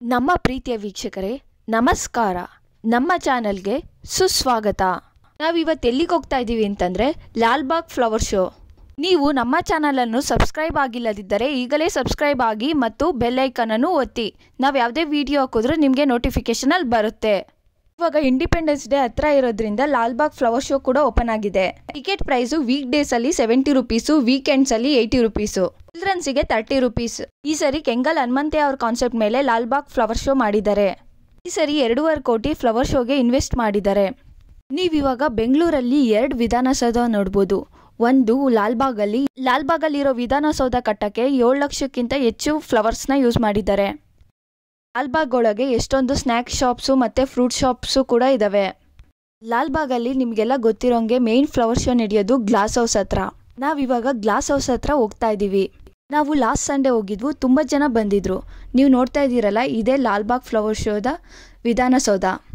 ನಮ್ಮ ಪ್ರೀತಿಯ ವೀಕ್ಷಕರೇ ನಮಸ್ಕಾರ ನಮ್ಮ ಚಾನಲ್ಗೆ ಸುಸ್ವಾಗತ ನಾವಿವತ್ತು ಎಲ್ಲಿಗೆ ಹೋಗ್ತಾ ಇದ್ದೀವಿ ಅಂತಂದರೆ ಲಾಲ್ಬಾಗ್ ಫ್ಲವರ್ ಶೋ ನೀವು ನಮ್ಮ ಚಾನಲನ್ನು ಸಬ್ಸ್ಕ್ರೈಬ್ ಆಗಿಲ್ಲದಿದ್ದರೆ ಈಗಲೇ ಸಬ್ಸ್ಕ್ರೈಬ್ ಆಗಿ ಮತ್ತು ಬೆಲ್ ಐಕನನ್ನು ಒತ್ತಿ ನಾವು ಯಾವುದೇ ವಿಡಿಯೋ ಹಾಕಿದ್ರೂ ನಿಮಗೆ ನೋಟಿಫಿಕೇಷನಲ್ಲಿ ಬರುತ್ತೆ ಇವಾಗ ಇಂಡಿಪೆಂಡೆನ್ಸ್ ಡೇ ಹತ್ರ ಇರೋದ್ರಿಂದ ಲಾಲ್ಬಾಗ್ ಫ್ಲವರ್ ಶೋ ಕೂಡ ಓಪನ್ ಆಗಿದೆ ಟಿಕೆಟ್ ಪ್ರೈಸು ವೀಕ್ ಡೇಸ್ ಅಲ್ಲಿ ಸೆವೆಂಟಿ ರುಪೀಸು ವೀಕೆಂಡ್ಸ್ ಅಲ್ಲಿ ಏಯ್ಟಿ ರುಪೀಸು ಚಿಲ್ಡ್ರನ್ಸ್ಗೆ ತರ್ಟಿ ರುಪೀಸ್ ಈ ಸರಿ ಕೆಂಗಲ್ ಹನುಮಂತೆ ಅವ್ರ ಕಾನ್ಸೆಪ್ಟ್ ಮೇಲೆ ಲಾಲ್ಬಾಗ್ ಫ್ಲವರ್ ಶೋ ಮಾಡಿದ್ದಾರೆ ಈ ಸರಿ ಎರಡೂವರೆ ಕೋಟಿ ಫ್ಲವರ್ ಶೋಗೆ ಇನ್ವೆಸ್ಟ್ ಮಾಡಿದ್ದಾರೆ ನೀವಿವಾಗ ಬೆಂಗಳೂರಲ್ಲಿ ಎರಡು ವಿಧಾನಸೌಧ ನೋಡ್ಬೋದು ಒಂದು ಲಾಲ್ಬಾಗಲ್ಲಿ ಲಾಲ್ಬಾಗಲ್ಲಿರೋ ವಿಧಾನಸೌಧ ಕಟ್ಟಕ್ಕೆ ಏಳು ಲಕ್ಷಕ್ಕಿಂತ ಹೆಚ್ಚು ಫ್ಲವರ್ಸ್ನ ಯೂಸ್ ಮಾಡಿದ್ದಾರೆ ಲಾಲ್ಬಾಗ್ ಒಳಗೆ ಎಷ್ಟೊಂದು ಸ್ನ್ಯಾಕ್ ಶಾಪ್ಸು ಮತ್ತು ಫ್ರೂಟ್ ಶಾಪ್ಸು ಕೂಡ ಇದ್ದಾವೆ ಲಾಲ್ಬಾಗಲ್ಲಿ ನಿಮಗೆಲ್ಲ ಗೊತ್ತಿರೋಂಗೆ ಮೇನ್ ಫ್ಲವರ್ ಶೋ ನಡೆಯೋದು ಗ್ಲಾಸ್ ಹೌಸ್ ಹತ್ರ ನಾವಿವಾಗ ಗ್ಲಾಸ್ ಹೌಸ್ ಹತ್ರ ಹೋಗ್ತಾ ಇದ್ದೀವಿ ನಾವು ಲಾಸ್ಟ್ ಸಂಡೇ ಹೋಗಿದ್ವು ತುಂಬ ಜನ ಬಂದಿದ್ರು ನೀವು ನೋಡ್ತಾ ಇದ್ದೀರಲ್ಲ ಇದೇ ಲಾಲ್ಬಾಗ್ ಫ್ಲವರ್ ಶೋದ ವಿಧಾನಸೌಧ